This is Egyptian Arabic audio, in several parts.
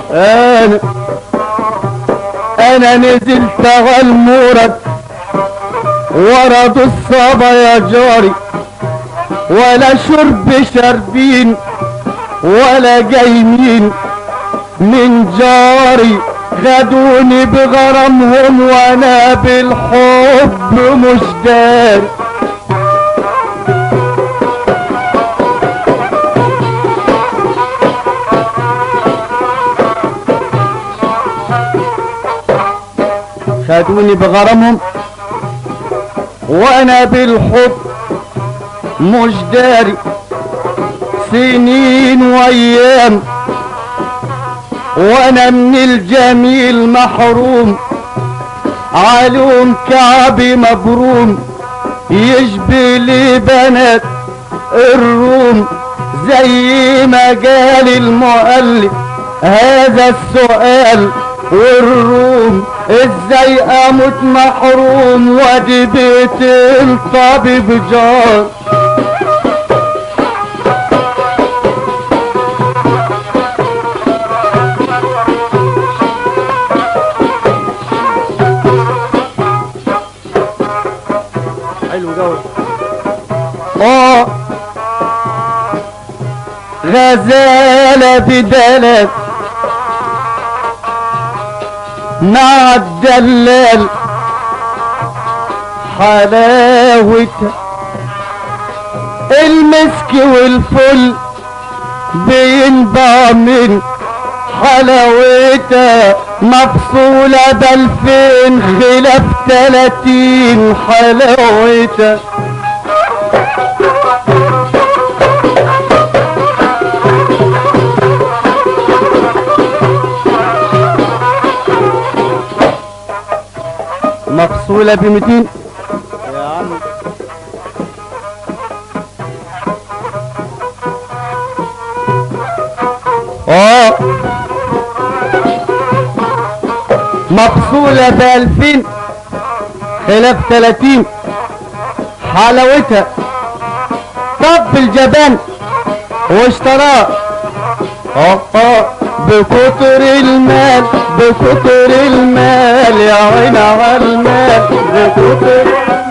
انا انا نزلت غلمورك ورد الصبا يا جاري ولا شرب شربين ولا جايين من جاري خدوني بغرامهم وانا بالحب مش داري خدوني بغرامهم وانا بالحب مش داري سنين وايام وانا من الجميل محروم علوم كعبي مبروم يشبه لي بنات الروم زي ما قال المؤلف هذا السؤال والروم ازاي اموت محروم وادي بيت الطبيب جار حلو قوي اه غزالة بدلت مع الدلال حلاوتها المسك والفل بينبع من حلاوتها مفصولة بألفين خلاف تلاتين حلاوتها مفصولة بمتين يا عم اه مفصولة بألفين خلاف تلاتين حلاوتها طب الجبان واشتراه اه اه بكتر المال بكتر المال يا عين على المال بكتر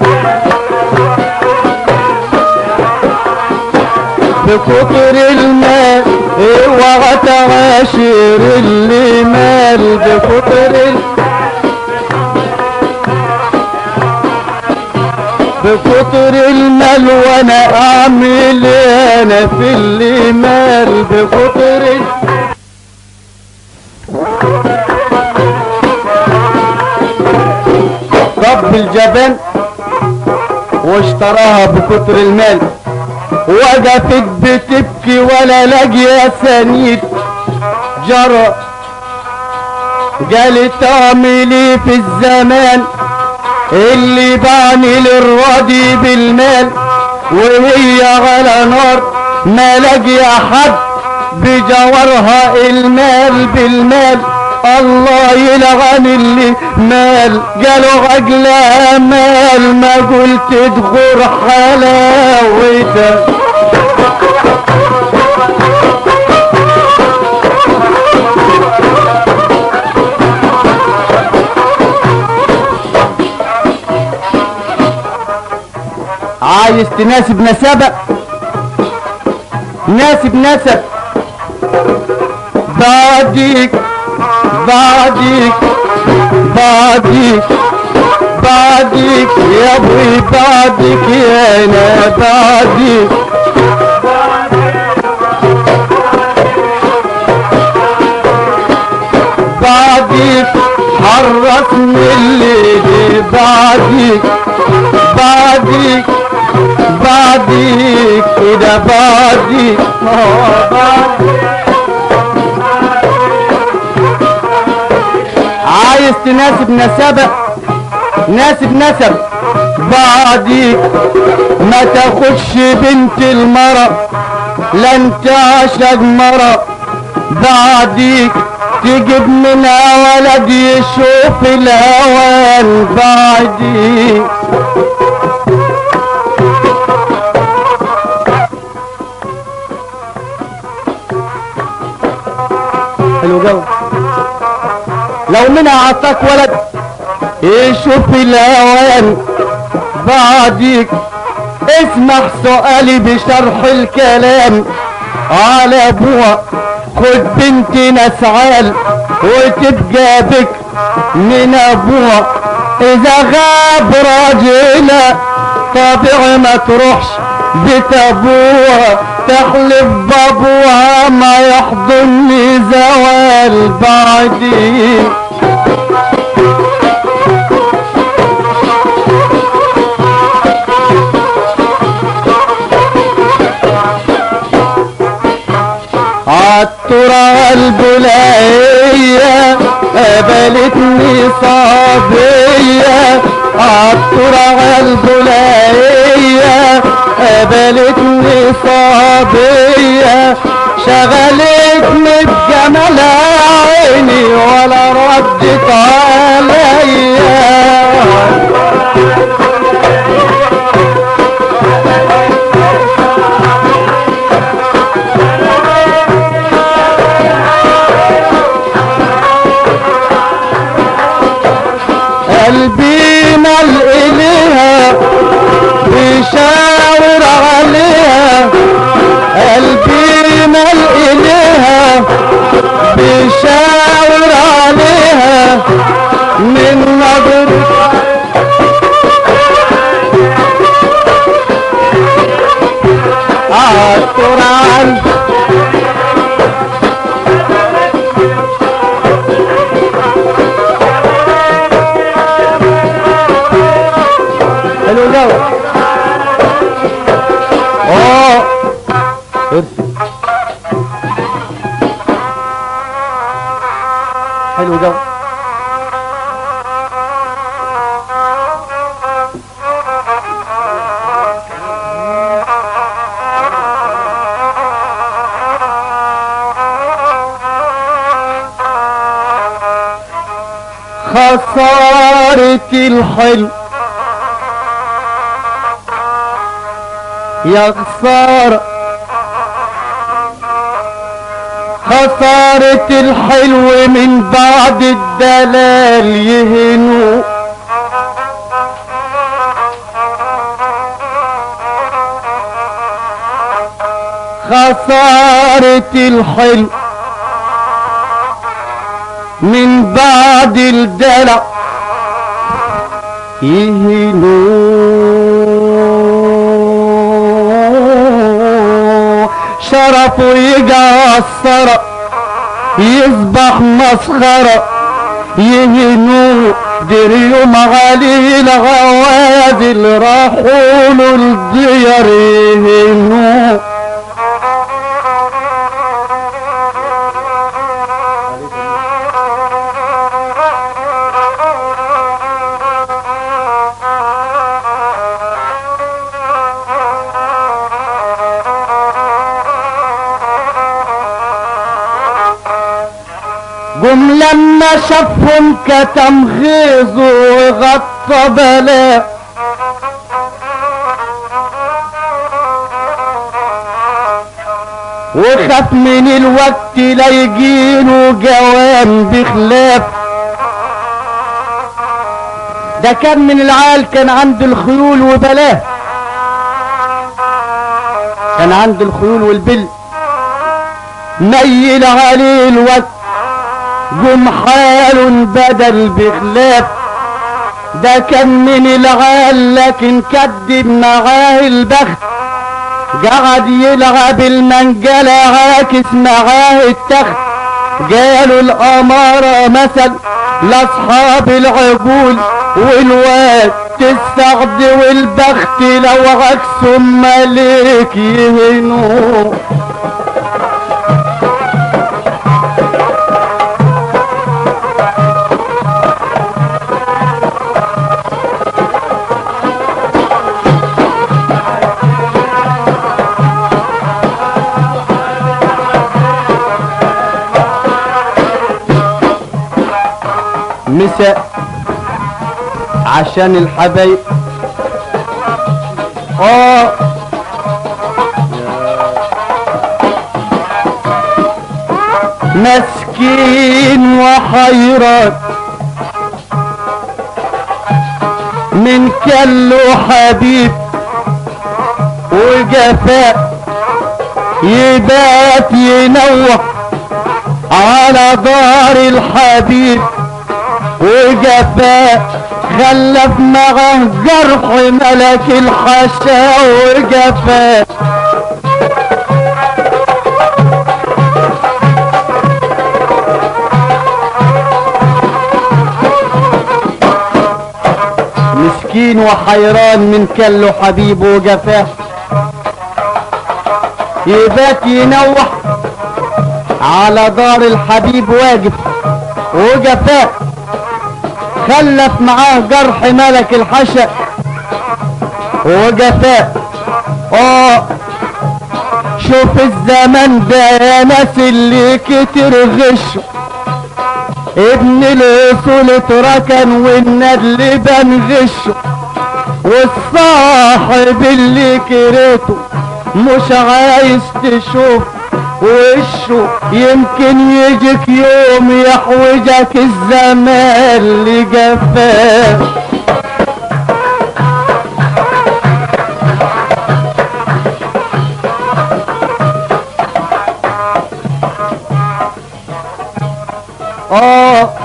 بكتر المال اوعى تعاشر اللي مال بكتر ال... بكتر المال وانا اعمل إيه انا في اللي مال بكتر ال... رب الجبان واشتراها بكتر المال وقفت بتبكي ولا لاقيه سنيد جرى قالت اعملي في الزمان اللي بعني للراضي بالمال وهي على نار ما لاقيه حد بجوارها المال بالمال الله يلعن اللي مال قالوا عقلها مال ما قلت تغور حلاوتها عايز تناسب نسبة ناسب نسب بعديك بعديك بعديك بعديك يا ابوي بعدك يا انا بعديك بعديك حرك من الليل بعديك بعديك بعديك كده بعديك آه بعديك عايز تناسب نسبة ناسب نسب بعديك ما تاخدش بنت المرة لا انت عشق مرة بعديك تجيب منها ولد يشوف الهوان بعديك حلو قوي لو منها عطاك ولد يشوف الاوان بعديك اسمح سؤالي بشرح الكلام على ابوها خد بنت نسعال وتبقى بك من ابوها اذا غاب راجلها طبيعي ما تروحش بيت ابوها تحلف بابوها ما يحضني زوال بعدين عالترى البلاية قبلتني صبية عالترى البلاية قبلتني صبية شغلتني بجمال عيني ولا ردت عليا قلبي مال إليها بيشاور عليها قلبي مال إليها بيشاور عليها من نظر عطر عن حلو جو اه ارسل حلو جو خسارة الحلم يا خسارة خسارة الحلو من بعد الدلال يهنوا خسارة الحلو من بعد الدلع يهنوا شرفه يقصر يصبح مسخرة يهنوا دريهم عليه الغوازل راحوا له الديار يهنوا قم لما شافهم كتم غيظه وغطى بلاه وخاف من الوقت لا يجيله جوان بخلاف ده كان من العال كان عند الخيول وبلاه كان عند الخيول والبل ميل عليه الوقت جم حال بدل بخلاف ده كان من العال لكن كدب معاه البخت قعد يلعب المنجلة عاكس معاه التخت قالوا الأمارة مثل لأصحاب العقول والواد السعد والبخت لو عكسهم ملك يهنوا مساء عشان الحبايب اه مسكين وحيران من كله حبيب وجفاء يبات ينوح على دار الحبيب وجفاء خلف معه جرح ملك الحشا وجفاء مسكين وحيران من كله حبيب وجفاه يبات ينوح على دار الحبيب واقف وجفاه خلف معاه جرح ملك الحشا وجفاه اه شوف الزمن ده يا ناس اللي كتر غشه ابن الاصول اتركن والندل بان غشه والصاحب اللي كرهته مش عايز تشوف وشه يمكن يجيك يوم يحوجك الزمان اللي جفاه اه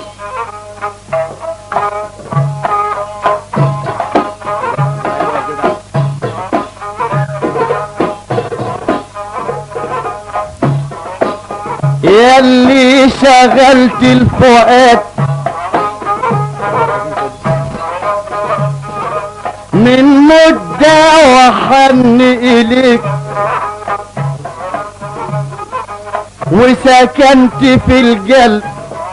ياللي شغلت الفؤاد من مدة وحن إليك وسكنت في القلب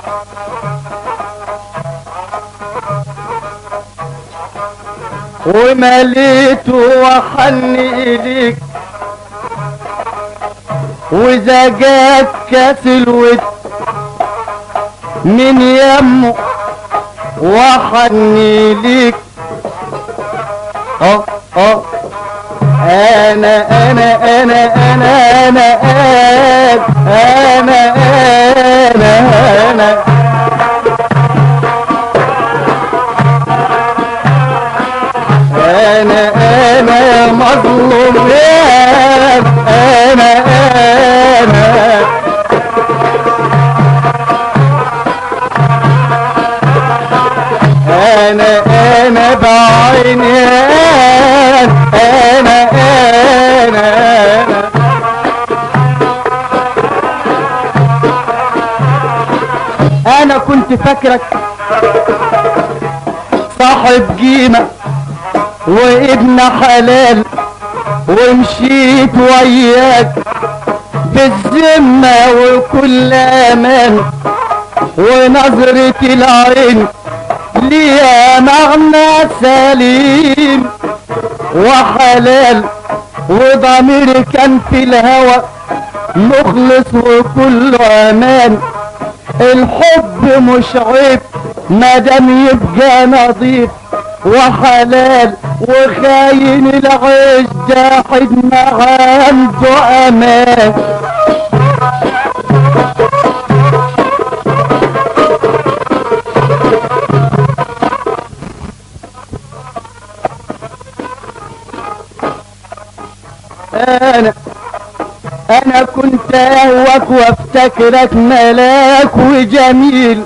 ومليت وحن إليك وإذا جاك كاس الود من يمه وحني ليك اه اه انا انا انا انا انا انا انا انا انا انا انا مظلوم يا انا انا انا انا بعيني انا انا انا انا كنت فاكرك صاحب قيمة وابن حلال ومشيت وياك بالذمة وكل امان ونظرة العين ليها معنى سليم وحلال وضميري كان في الهوى مخلص وكله امان الحب مش عيب مادام يبقى نظيف وحلال وخاين العيش جاحد ما عنده امان انا انا كنت اهوك وافتكرك ملاك وجميل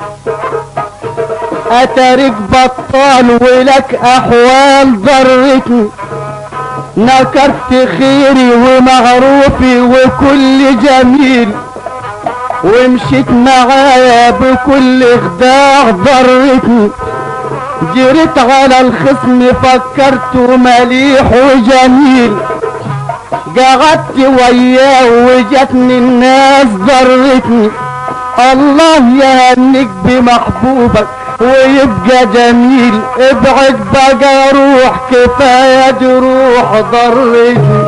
اترك بطال ولك احوال ضرتني نكرت خيري ومعروفي وكل جميل ومشيت معايا بكل اخداع ضرتني جريت على الخصم فكرت مليح وجميل قعدت وياه وجتني الناس ضرتني الله يهنيك بمحبوبك ويبقى جميل ابعد بقى روح كفاية جروح ضرتني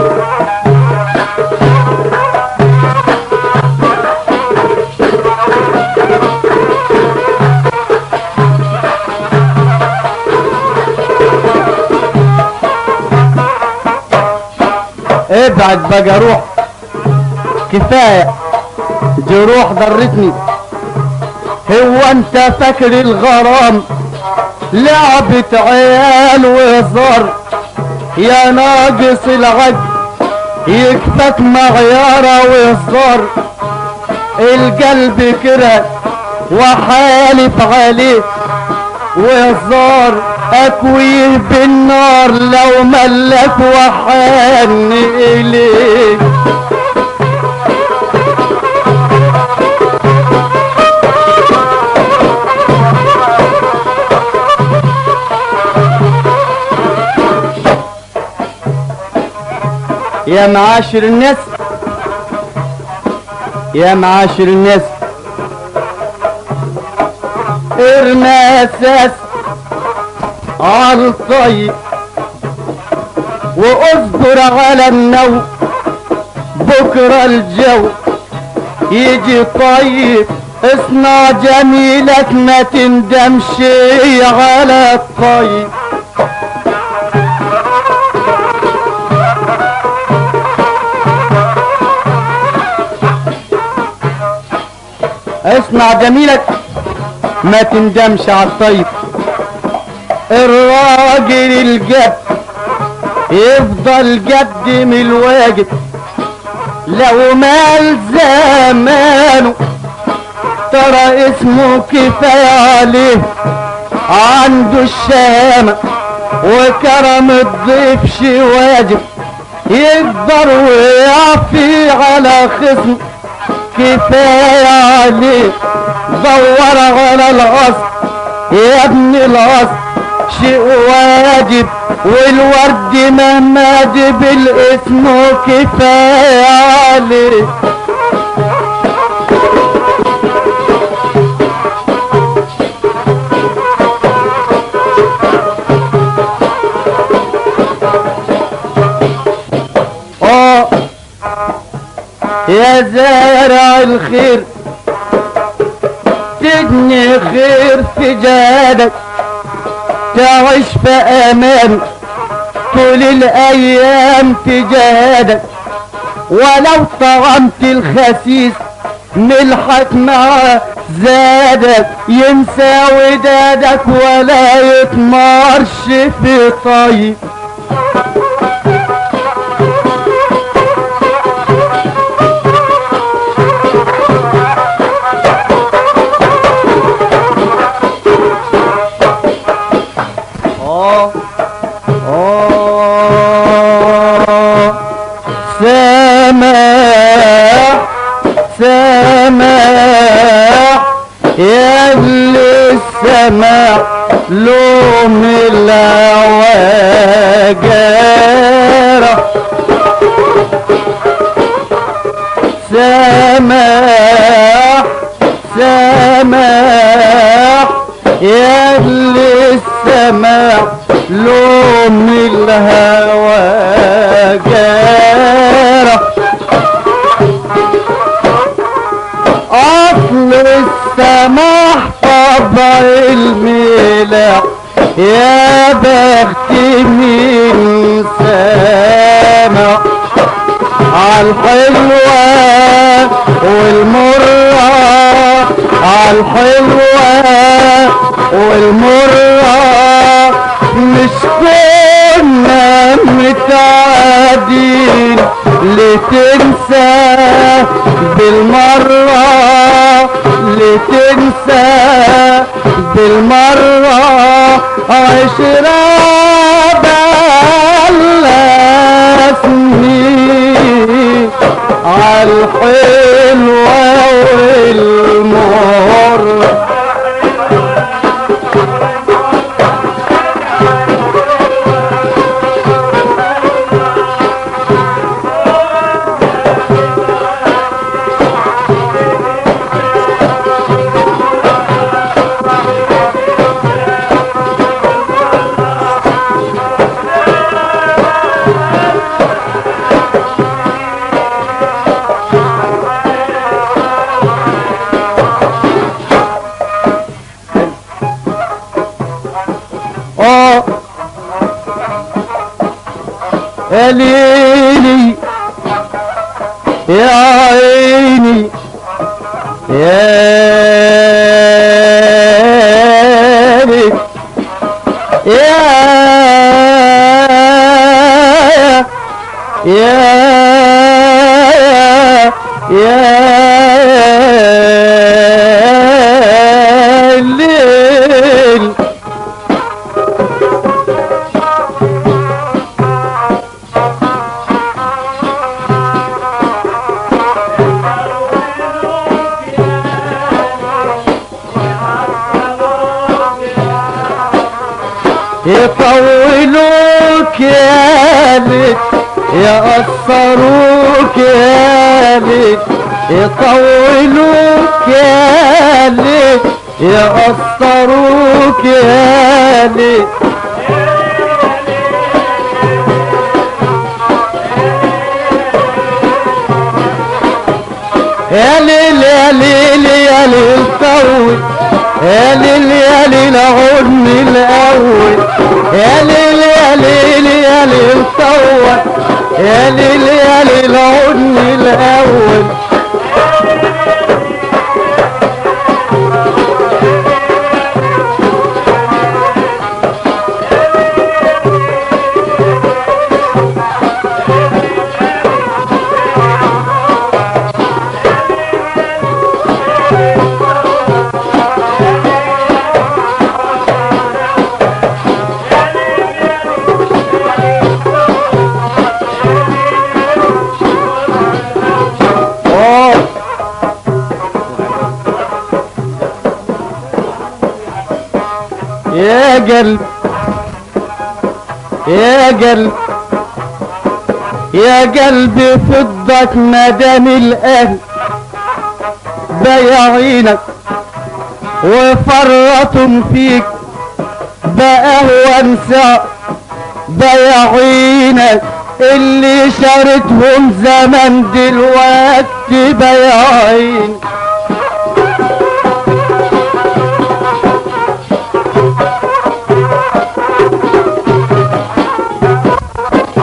ابعد بقى روح كفاية جروح ضرتني هو انت فاكر الغرام لعبة عيال وهزار يا ناقص العد يكفك معيارة وهزار القلب كره وحالف عليه وهزار اكويه بالنار لو ملك وحن اليك يا معاشر الناس يا معاشر الناس ارمى اساس على الطيب واصبر على النوم بكرة الجو يجي طيب اصنع جميلك ما تندمش على الطيب اصنع جميلك ما تندمش على الطيب الراجل الجد يفضل قدم الواجب لو مال زمانه ترى اسمه كفاية عليه عنده الشامة وكرم الضيف شي واجب يقدر ويعفي على خصم كفاية عليه دور على الاصل يا ابن الاصل شيء واجب والورد مهما دبل اسمه كفاية عليه اه يا زارع الخير تجني خير في جادك تعيش في امان طول الايام في جهادك ولو طعمت الخسيس ملحك مع زادك ينسى ودادك ولا يطمرش في طيب آه آه سماح سماح يا اللي السماح لوم العواجرة سماح سماح يا اللي السماح لوم الهوى جارة اصل السماح طبع الملاح يا بخت من سامع عالحلوة والمرة عالحلوة والمرة مش كنا متعادين لتنسى بالمرة لتنسى بالمرة عشرة بلا سنين عالحلوة والمر اه يا ليلي يا عيني يا يا يا الليل يطولوك يا ليل يقصروك يا ليل يطولوك يا ليل يقصروك يا ليل يا ليل يا ليل يا ليل طول يا ليل يا ليل عدني الاول يا ليل يا ليل يا ليل طول يا ليل يا ليل عدني الاول آه. يا قلب يا قلب يا قلبي فضك مدام الاهل بياعينك وفرطهم فيك بقى هو انسى بياعينك اللي شارتهم زمن دلوقتي بياعين